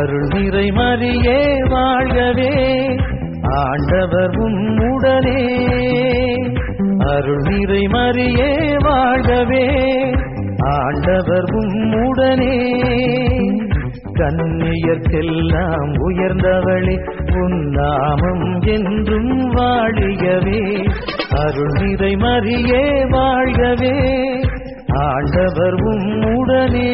அருள் நிறை மறியே வாழ்கவே ஆண்டவர் உம்முடனே அருள் நிறை மறியே வாழ்கவே ஆண்டவர் உம்முடனே கண்ணியர்க்கெல்லாம் உயர்ந்தவளே உன் நாமம் என்றும் வாழியவே அருள் நிறை மறியே வாழ்கவே ஆண்டவர் உம்முடனே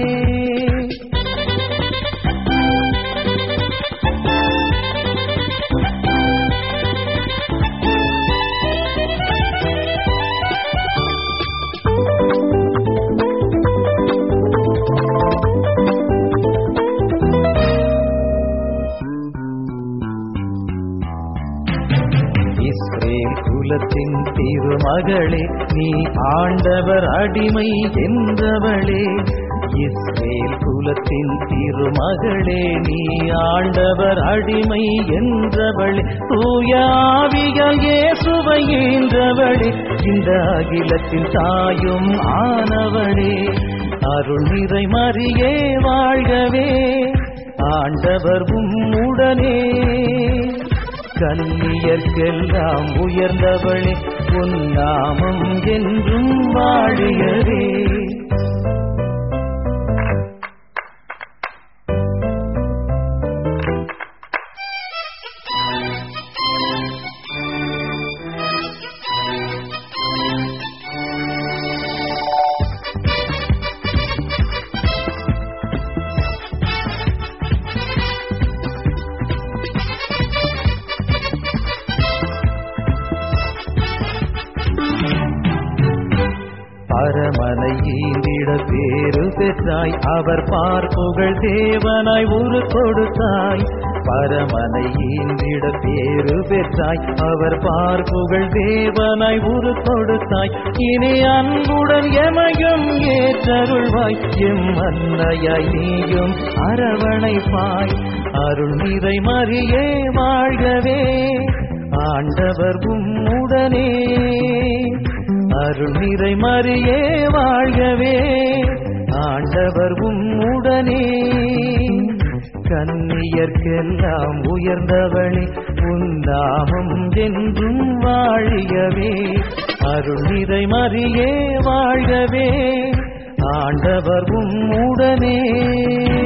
இஸ்ரேல் குலத்தின் திருமகளே நீ ஆண்டவர் அடிமை என்றவளே இஸ்ரேல் குலத்தின் திருமகளே நீ ஆண்டவர் அடிமை என்றவளே தூயாவிகள் இயேசுவை ஈன்றவளே இந்த அகிலத்தின் தாயும் ஆனவளே அருள் நிறை மறியே வாழ்கவே ஆண்டவர் உம்முடனே கண்ணியர்க்கெல்லாம் உயர்ந்தவளே உன் நாமம் என்றும் வாழியவே பரமனை ஈந்திட பேரு பெற்றாய் அவர் பார்ப்புகள் தேவனாய் உரு கொடுத்தாய் பரமனை ஈந்திட பேரு பெற்றாய் அவர் பார்ப்புகள் தேவனாய் உரு கொடுத்தாய் இனி அன்புடன் எமையும் ஏற்றருள்வாய் எம் அன்னையாய் நீயும் அரவணைப்பாய் அருள் நிறை மறியே வாழ்கவே ஆண்டவர் உம்முடனே அருள் நிறை மறியே வாழ்கவே ஆண்டவர் உம்முடனே கண்ணியர்க்கெல்லாம் உயர்ந்தவளே உன் நாமம் என்றும் வாழியவே அருள் நிறை மறியே வாழ்கவே ஆண்டவர் உம்முடனே